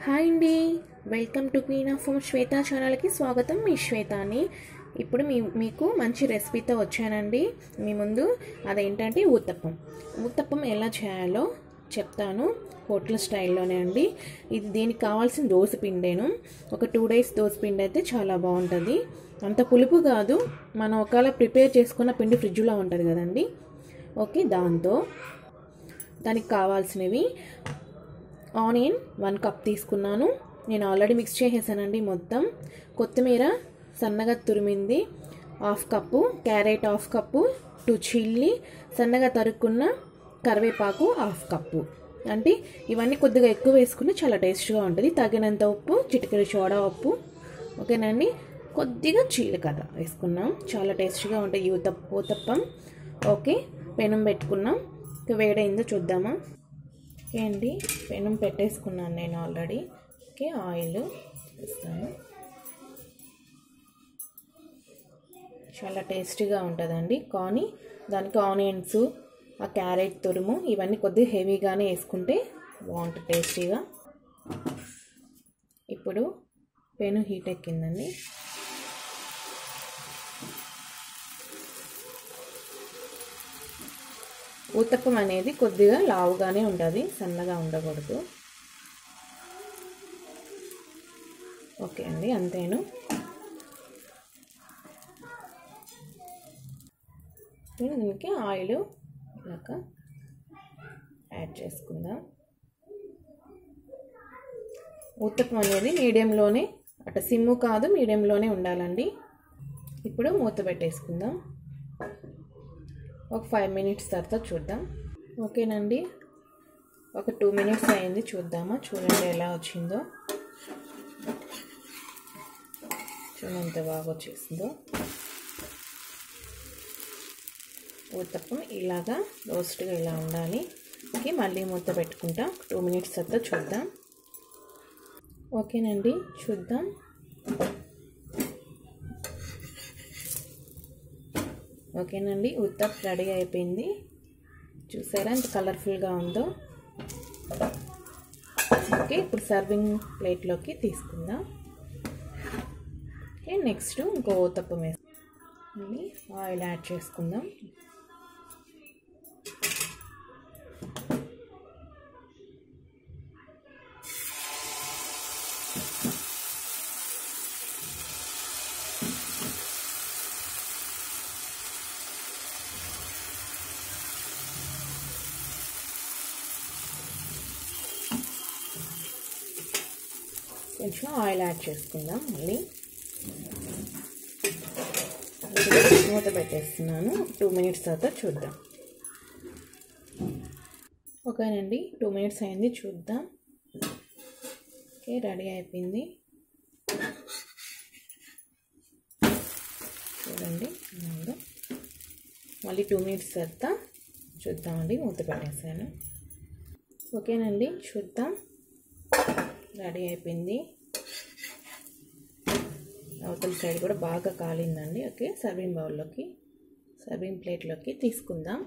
hi అండి welcome to queen of home Shweta ఛానల్కి స్వాగతం మీ శ్వేతాని ఇప్పుడు మీ మీకు మంచి రెసిపీతో వచ్చానండి మీ ముందు అదేంటంటే ఊతప్పం ఊతప్పం ఎలా చేయాలో చెప్తాను హోటల్ స్టైల్లోనే అండి ఇది దీనికి కావాల్సిన దోశ పిండేను ఒక టూ డేస్ దోశ పిండి అయితే చాలా బాగుంటుంది అంత పులుపు కాదు మనం ఒకవేళ ప్రిపేర్ చేసుకున్న పిండి ఫ్రిడ్జ్లో ఉంటుంది కదండి ఓకే దాంతో దానికి కావాల్సినవి ఆనియన్ వన్ కప్ తీసుకున్నాను నేను ఆల్రెడీ మిక్స్ చేసేసానండి మొత్తం కొత్తిమీర సన్నగా తురిమింది half cup carrot half cup two chilli సన్నగా తరుక్కున్న కరివేపాకు హాఫ్ కప్పు అంటే ఇవన్నీ కొద్దిగా ఎక్కువ వేసుకుంటే చాలా టేస్ట్గా ఉంటుంది తగినంత ఉప్పు చిటికెడు సోడా ఉప్పు ఓకేనండి కొద్దిగా జీలకర్ర వేసుకున్నాం చాలా టేస్ట్గా ఉంటుంది యూత ఊతప్పం ఓకే పెనం పెట్టుకున్నాం ఇక వేడైందో చూద్దామా ఓకే అండి పెనం పెట్టేసుకున్నాను నేను ఆల్రెడీ ఓకే ఆయిల్ ఇస్తాను చాలా టేస్టీగా ఉంటుందండి కానీ దానికి ఆనియన్స్ ఆ క్యారెట్ తురుము ఇవన్నీ కొద్దిగా హెవీగానే వేసుకుంటే బాగుంటుంది టేస్టీగా ఇప్పుడు పెను హీట్ ఎక్కిందండి ఊతప్పం అనేది కొద్దిగా లావుగానే ఉంటుంది సన్నగా ఉండకూడదు ఓకే అండి అంతేను దీనికి ఆయిల్ ఇలాగ యాడ్ చేసుకుందాం ఊతప్పం అనేది మీడియంలోనే అటు సిమ్ము కాదు మీడియంలోనే ఉండాలండి ఇప్పుడు మూత పెట్టేసుకుందాం ఒక ఫైవ్ మినిట్స్ తర్వాత చూద్దాం ఓకేనండి ఒక టూ మినిట్స్ అయింది చూద్దామా చూడండి ఎలా వచ్చిందో చూడండి ఎంత బాగా వచ్చేసిందో ఊతప్పం ఇలాగా రోస్ట్గా ఇలా ఉండాలి ఓకే మళ్ళీ మూత పెట్టుకుంటా టూ మినిట్స్ తర్వాత చూద్దాం ఓకేనండి చూద్దాం ఓకేనండి ఉత్తప్ రెడీ అయిపోయింది చూసారా ఎంత కలర్ఫుల్గా ఉందో ఓకే ఇప్పుడు సర్వింగ్ ప్లేట్లోకి తీసుకుందాం ఓకే నెక్స్ట్ ఇంకో ఊతప్పం వేసి ఆయిల్ యాడ్ చేసుకుందాం కొంచెం ఆయిల్ యాడ్ చేసుకుందాం మళ్ళీ మూత పెట్టేస్తున్నాను టూ మినిట్స్ తర్వాత చూద్దాం ఓకేనండి టూ మినిట్స్ అయింది చూద్దాం ఓకే రెడీ అయిపోయింది చూడండి మళ్ళీ టూ మినిట్స్ తర్వాత చూద్దామండి మూత పెట్టేసాను ఓకేనండి చూద్దాం రెడీ అయిపోయింది అవతల సైడ్ కూడా బాగా కాలిందండి ఓకే సర్వింగ్ బౌల్లోకి సర్వింగ్ ప్లేట్లోకి తీసుకుందాం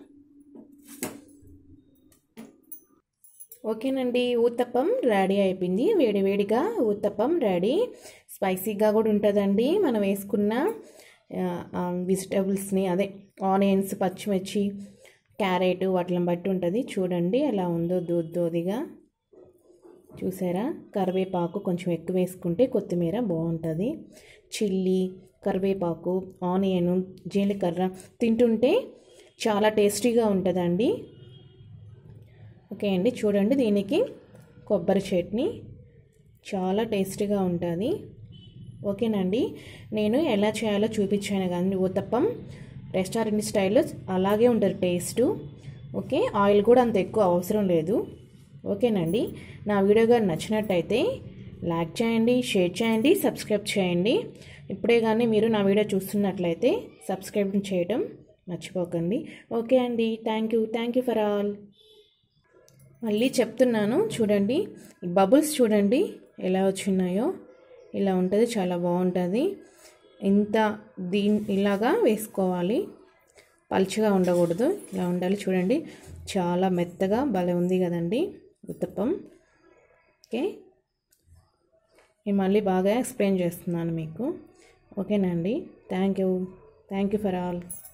ఓకేనండి ఊతప్పం రెడీ అయిపోయింది వేడి వేడిగా ఊతప్పం రెడీ స్పైసీగా కూడా ఉంటుందండి మనం వేసుకున్న వెజిటబుల్స్ని అదే ఆనియన్స్ పచ్చిమిర్చి క్యారెట్ వాటిని బట్టి ఉంటుంది చూడండి ఎలా ఉందో దూద్ దోదిగా చూసారా కరివేపాకు కొంచెం ఎక్కువ వేసుకుంటే కొత్తిమీర బాగుంటుంది చిల్లీ కరివేపాకు ఆనియన్ జీలకర్ర తింటుంటే చాలా టేస్టీగా ఉంటుందండి ఓకే అండి చూడండి దీనికి కొబ్బరి చట్నీ చాలా టేస్టీగా ఉంటుంది ఓకేనండి నేను ఎలా చేయాలో చూపించాను కానీ ఊతప్పం రెస్టారెంట్ స్టైల్లో అలాగే ఉంటుంది టేస్టు ఓకే ఆయిల్ కూడా అంత ఎక్కువ అవసరం లేదు ఓకేనండి నా వీడియో గారు నచ్చినట్టయితే లైక్ చేయండి షేర్ చేయండి సబ్స్క్రైబ్ చేయండి ఇప్పుడే కానీ మీరు నా వీడియో చూస్తున్నట్లయితే సబ్స్క్రైబ్ చేయడం మర్చిపోకండి ఓకే అండి thank you thank you for all మళ్ళీ చెప్తున్నాను చూడండి ఈ బబుల్స్ చూడండి ఎలా వచ్చినాయో ఇలా ఉంటుంది చాలా బాగుంటుంది ఇంత దీని ఇలాగా వేసుకోవాలి పలుచగా ఉండకూడదు ఇలా ఉండాలి చూడండి చాలా మెత్తగా భలే ఉంది కదండి ఉత్తప్పం ఓకే నేను మళ్ళీ బాగా ఎక్స్ప్లెయిన్ చేస్తున్నాను మీకు ఓకేనండి thank you thank you for all